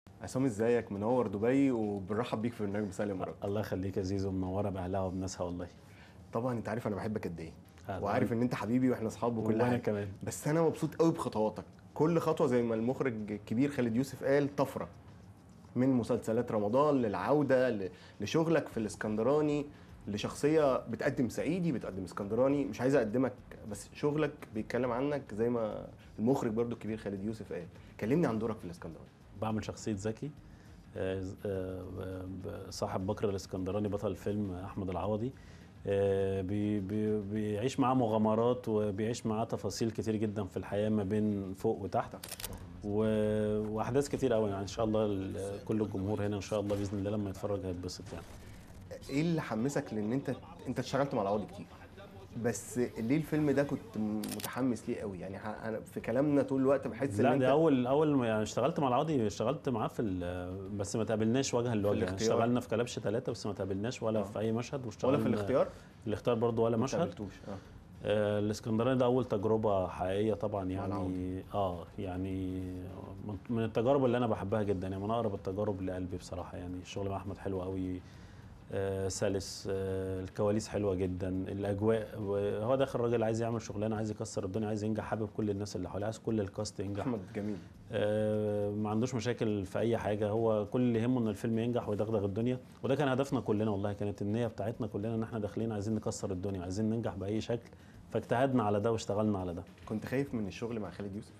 عصام ازيك منور دبي وبنرحب بيك في برنامج مساء الامارات الله يخليك يا زيزو منوره باهلها وبناسها والله طبعا انت عارف انا بحبك قد ايه أهلا. وعارف ان انت حبيبي واحنا اصحاب وكل وانا حاجه كمان بس انا مبسوط قوي بخطواتك كل خطوه زي ما المخرج الكبير خالد يوسف قال طفره من مسلسلات رمضان للعوده ل- لشغلك في الاسكندراني لشخصيه بتقدم صعيدي بتقدم اسكندراني مش عايز اقدمك بس شغلك بيتكلم عنك زي ما المخرج برضو الكبير خالد يوسف قال كلمني عن دورك في الاسكندراني بعمل شخصيه زكي آه، آه، ب- صاحب بكر الاسكندراني بطل الفيلم احمد العوضي آه، بي بي بيعيش معاه مغامرات وبيعيش معاه تفاصيل كتير جدا في الحياه ما بين فوق وتحت و- واحداث كتير قوي يعني ان شاء الله ال- كل الجمهور هنا ان شاء الله باذن الله لما يتفرج هيتبسط يعني ايه اللي حمسك لان انت انت اشتغلت مع العوضي كتير بس ليه الفيلم ده كنت متحمس ليه قوي يعني ح- انا في كلامنا طول الوقت بحس ان لا انت ده اول اول ما يعني اشتغلت مع العوضي اشتغلت معاه في ال- بس ما تقابلناش وجها لوجه يعني الاختيار. اشتغلنا في كلبش ثلاثة بس ما تقابلناش ولا آه. في اي مشهد واشتغلنا ولا في الاختيار الاختيار برضو ولا ما مشهد قابلتوش اه آه الاسكندراني ده اول تجربه حقيقيه طبعا يعني العوضي. اه يعني من- من التجارب اللي انا بحبها جدا يعني من اقرب التجارب لقلبي بصراحه يعني الشغل مع احمد حلو قوي آه سلس آه الكواليس حلوه جدا الاجواء هو داخل راجل عايز يعمل شغلانه عايز يكسر الدنيا عايز ينجح حابب كل الناس اللي حواليه عايز كل الكاست ينجح احمد جميل آه، ما عندوش مشاكل في اي حاجه هو كل اللي يهمه ان الفيلم ينجح ويدغدغ الدنيا وده كان هدفنا كلنا والله كانت النيه بتاعتنا كلنا ان احنا داخلين عايزين نكسر الدنيا عايزين ننجح باي شكل فاجتهدنا على ده واشتغلنا على ده كنت خايف من الشغل مع خالد يوسف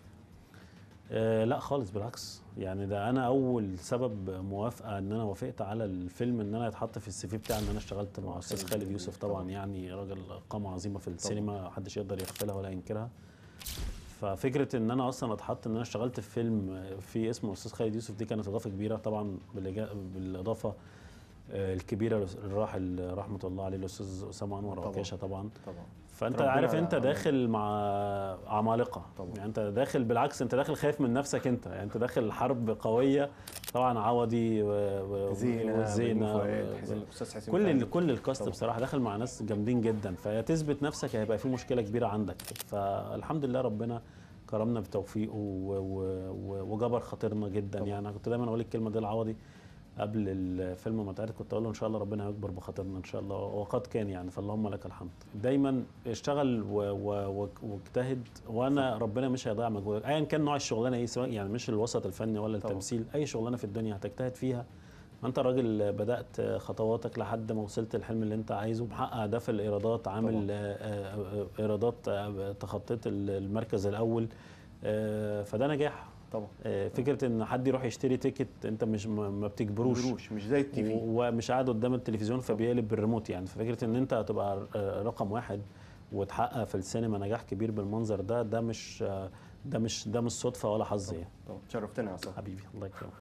آه لا خالص بالعكس يعني ده انا اول سبب موافقه ان انا وافقت على الفيلم ان انا يتحط في السي في بتاعي ان انا اشتغلت مع استاذ خالد يوسف طبعا يعني راجل قامه عظيمه في السينما محدش يقدر يغفلها ولا ينكرها ففكره ان انا اصلا اتحط ان انا اشتغلت في فيلم في اسمه استاذ خالد يوسف دي كانت اضافه كبيره طبعا بالإجا- بالاضافه آه، الكبيره الراحل رحمه الله عليه الاستاذ اسامه انور طبعاً. عكاشه طبعا طبعا فانت ربنا عارف انت يعلم. داخل مع عمالقه طبعا. يعني انت داخل بالعكس انت داخل خايف من نفسك انت يعني انت داخل حرب قويه طبعا عوضي و... و... زينه والزينه بيومي فؤاد، و- حسين- الاستاذ حسين كل فؤاد. ال... كل الكاست طبعا. بصراحه داخل مع ناس جامدين جدا فيا تثبت نفسك هيبقى في مشكله كبيره عندك فالحمد لله ربنا كرمنا بتوفيقه و... و... و... وجبر خاطرنا جدا طبعا. يعني انا كنت دايما اقول الكلمه دي العوضي قبل الفيلم ما اتعرض كنت اقول له ان شاء الله ربنا هيكبر بخاطرنا ان شاء الله وقد كان يعني فاللهم لك الحمد دايما اشتغل و- و- و- واجتهد وانا ربنا مش هيضيع مجهودك ايا كان نوع الشغلانه ايه سواء يعني مش الوسط الفني ولا طبعا. التمثيل اي شغلانه في الدنيا هتجتهد فيها ما انت راجل بدات خطواتك لحد ما وصلت الحلم اللي انت عايزه محقق اهداف الايرادات عامل طبعا. آه، آه، آه، ايرادات آه، تخطيت المركز الاول آه، فده نجاح طبعا آه، فكره ان حد يروح يشتري تيكت انت مش ما ما بتجبروش قروش مش زي التي في و- ومش قاعد قدام التلفزيون فبيقلب بالريموت يعني ففكره ان انت هتبقى آه، رقم واحد وتحقق في السينما نجاح كبير بالمنظر ده ده مش آه، ده مش ده مش صدفه ولا حظ يعني طبعا شرفتنا يا عصام حبيبي الله يكرمك